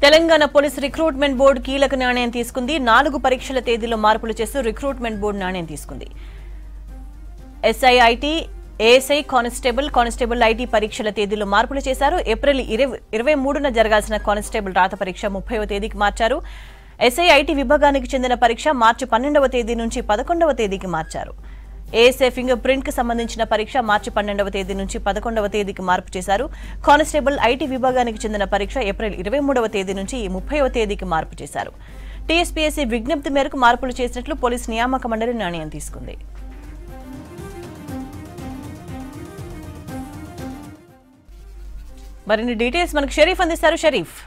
Telangana police recruitment board కీలక నిర్ణయం తీసుకుంది నాలుగు పరీక్షల తేదీలో మార్పులు చేస్తూ రిక్రూట్మెంట్ బోర్డు నిర్ణయం తీసుకుంది SIIT ASI constable constable IT పరీక్షల తేదీలో మార్పులు చేశారు ఏప్రిల్ ఇరవై ఇరవై మూడున జరగాల్సిన కానిస్టేబుల్ రాత పరీక్ష ముప్పైవ తేదీకి మార్చారు ఎస్ఐ ఐటీ విభాగానికి చెందిన పరీక్ష మార్చి పన్నెండవ తేదీ నుంచి పదకొండవ తేదీకి మార్చారు ఏఎస్ఐ ఫింగర్ ప్రింట్ కి సంబంధించిన పరీక్ష మార్చి పన్నెండవ తేదీ నుంచి పదకొండవ తేదీకి మార్పు చేశారు కానిస్టేబుల్ ఐటీ విభాగానికి చెందిన పరీక్ష ఏప్రిల్ ఇరవై మూడవ తేదీ నుంచి ముప్పైవ తేదీకి మార్పు చేశారు టీఎస్పీఎస్సీ విజ్ఞప్తి మేరకు మార్పులు చేసినట్లు పోలీస్ నియామక మండలి నిర్ణయం తీసుకుంది మరిన్ని డీటెయిల్స్ మనకు షరీఫ్ అందిస్తారు Sharif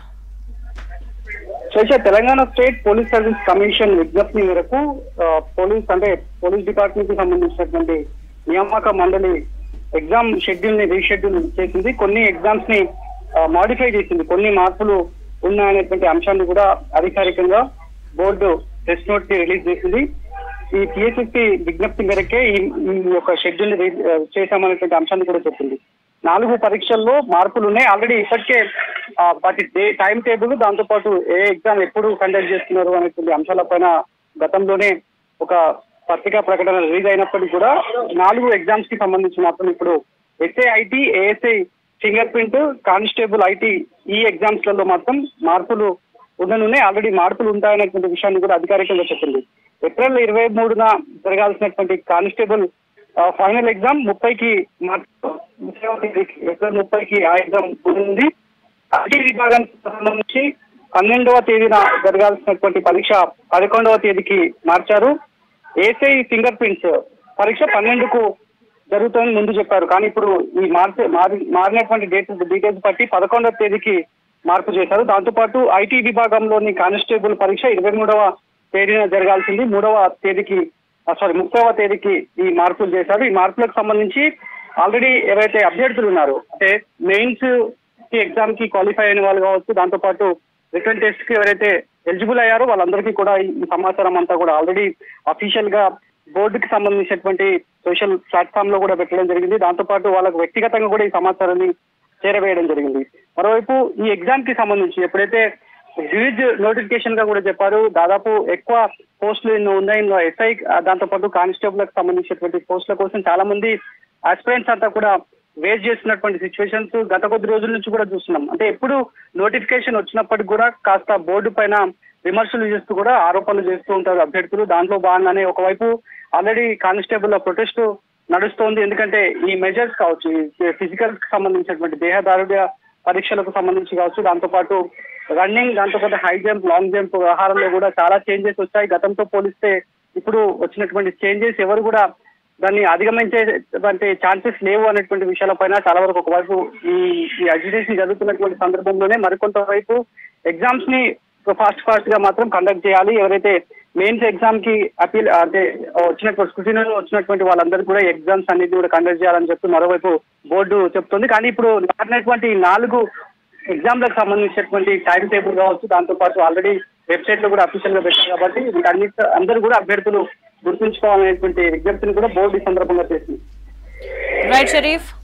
Sesha Telangana state police service commission విజ్ఞప్తి మేరకు ఆ, పోలీస్ అంటే పోలీస్ డిపార్ట్మెంట్ కి సంబంధించినటువంటి నియామక మండలి ఎగ్జామ్ షెడ్యూల్ ని రీషెడ్యూల్ చేసింది కొన్ని ఎగ్జామ్స్ ని మాడిఫై చేసింది కొన్ని మార్పులు ఉన్నాయనేటువంటి అంశాన్ని కూడా అధికారికంగా బోర్డు ప్రెస్ నోట్ కి రిలీజ్ చేసింది ఈ టిఎస్ఎస్పి విజ్ఞప్తి మేరకే ఈ ఈ యొక్క షెడ్యూల్ ని రి- ఆ, చేశామనేటువంటి అంశాన్ని కూడా చెప్పింది నాలుగు పరీక్షల్లో మార్పులు ఉన్నాయి ఆల్రెడీ ఇప్పటికే ఆ, వాటి డే టైం టేబుల్ దాంతో పాటు ఏ ఎగ్జామ్ ఎప్పుడు కండక్ట్ చేస్తున్నారు అనేటువంటి అంశాలపైన గతంలోనే ఒక పత్రికా ప్రకటన రిలీజ్ అయినప్పటికీ కూడా నాలుగు ఎగ్జామ్స్ కి సంబంధించిన మాత్రం ఇప్పుడు SA IT ASI finger print constable IT ఈ ఎగ్జామ్స్ లలో మాత్రం మార్పులు ఉండనున్నాయి ఆల్రెడీ మార్పులు ఉంటాయనేటువంటి విషయాన్ని కూడా అధికారికంగా చెప్పింది ఏప్రిల్ ఇరవై మూడున జరగాల్సినటువంటి కానిస్టేబుల్ ఆ, ఫైనల్ ఎగ్జామ్ ముప్పైకి మార్పు ముప్పైవ తేదీకి ఏప్రిల్ ముప్పైకి ఆ ఎగ్జామ్ ఉంది ఐటీ విభాగానికి సంబంధించి పన్నెండవ తేదీన జరగాల్సినటువంటి పరీక్ష పదకొండవ తేదీకి మార్చారు ఏసఐ ఫింగర్ ప్రింట్స్ పరీక్ష పన్నెండుకు జరుగుతుందని ముందు చెప్పారు కానీ ఇప్పుడు ఈ మార్చి మారి మారినటువంటి డేట్ డీటెయిల్స్ బట్టి పదకొండవ తేదీకి మార్పు చేశారు దాంతోపాటు ఐటీ విభాగంలోని కానిస్టేబుల్ పరీక్ష ఇరవై మూడవ తేదీన జరగాల్సింది మూడవ తేదీకి సారీ ముప్పైవ తేదీకి ఈ మార్పులు చేశారు ఈ మార్పులకు సంబంధించి ఆల్రెడీ ఎవరైతే అభ్యర్థులు ఉన్నారు అంటే మెయిన్స్ కి ఎగ్జామ్ కి క్వాలిఫై అయిన వాళ్ళు కావచ్చు దాంతో పాటు రిటర్న్ టెస్ట్ కి ఎవరైతే ఎలిజిబుల్ అయ్యారో వాళ్ళందరికీ కూడా ఈ సమాచారం అంతా కూడా ఆల్రెడీ అఫీషియల్ గా బోర్డుకి సంబంధించినటువంటి సోషల్ ప్లాట్ఫామ్ లో కూడా పెట్టడం జరిగింది దాంతో పాటు వాళ్ళకు వ్యక్తిగతంగా కూడా ఈ సమాచారాన్ని చేరవేయడం జరిగింది మరోవైపు ఈ ఎగ్జామ్ కి సంబంధించి ఎప్పుడైతే హ్యూజ్ నోటిఫికేషన్ గా కూడా చెప్పారు దాదాపు ఎక్కువ పోస్టులు ఎన్నో ఉన్నాయి ఇందులో ఎస్ఐ దాంతో పాటు కానిస్టేబుల్ కి సంబంధించినటువంటి పోస్టుల కోసం చాలా మంది ఆస్పిరెంట్స్ అంతా కూడా వేస్ట్ చేస్తున్నటువంటి సిచ్యువేషన్స్ గత కొద్ది రోజుల నుంచి కూడా చూస్తున్నాం అంటే ఎప్పుడు నోటిఫికేషన్ వచ్చినప్పటికి కూడా కాస్త బోర్డు పైన విమర్శలు చేస్తూ కూడా ఆరోపణలు చేస్తూ ఉంటారు అభ్యర్థులు దాంట్లో భాగంగానే ఒకవైపు ఆల్రెడీ కానిస్టేబుల్ ప్రొటెస్ట్ నడుస్తోంది ఎందుకంటే ఈ మెజర్స్ కావచ్చు ఫిజికల్ కి సంబంధించినటువంటి దేహదారుడ్య పరీక్షలకు సంబంధించి కావచ్చు దాంతో పాటు రన్నింగ్ దాంతో పాటు హై జంప్ లాంగ్ జంప్ వ్యవహారంలో కూడా చాలా చేంజెస్ వచ్చాయి గతంతో పోలిస్తే ఇప్పుడు వచ్చినటువంటి చేంజెస్ ఎవరు కూడా దాన్ని అధిగమించేటువంటి ఛాన్సెస్ లేవు అనేటువంటి విషయాలపైన చాలా వరకు ఒకవైపు ఈ ఈ అజిటేషన్ జరుగుతున్నటువంటి సందర్భంలోనే మరికొంత వైపు ఎగ్జామ్స్ ని ఫాస్ట్ ఫాస్ట్ గా మాత్రం కండక్ట్ చేయాలి ఎవరైతే మెయిన్స్ ఎగ్జామ్ కి అపీల్ అంటే వచ్చినటువంటి స్క్రూటినీలో వచ్చినటువంటి వాళ్ళందరూ కూడా ఎగ్జామ్స్ అన్నిటి కూడా కండక్ట్ చేయాలని చెప్పి మరోవైపు బోర్డు చెప్తుంది కానీ ఇప్పుడు మారినటువంటి నాలుగు ఎగ్జామ్లకు సంబంధించినటువంటి టైం టేబుల్ కావచ్చు దాంతో పాటు ఆల్రెడీ వెబ్సైట్ లో కూడా అఫీషియల్ గా పెట్టారు కాబట్టి వీటన్నిటి అందరూ కూడా అభ్యర్థులు గుర్తుంచుకోవాలనేటువంటి విజ్ఞప్తిని కూడా బోర్డు ఈ సందర్భంగా చేసింది రైట్ షరీఫ్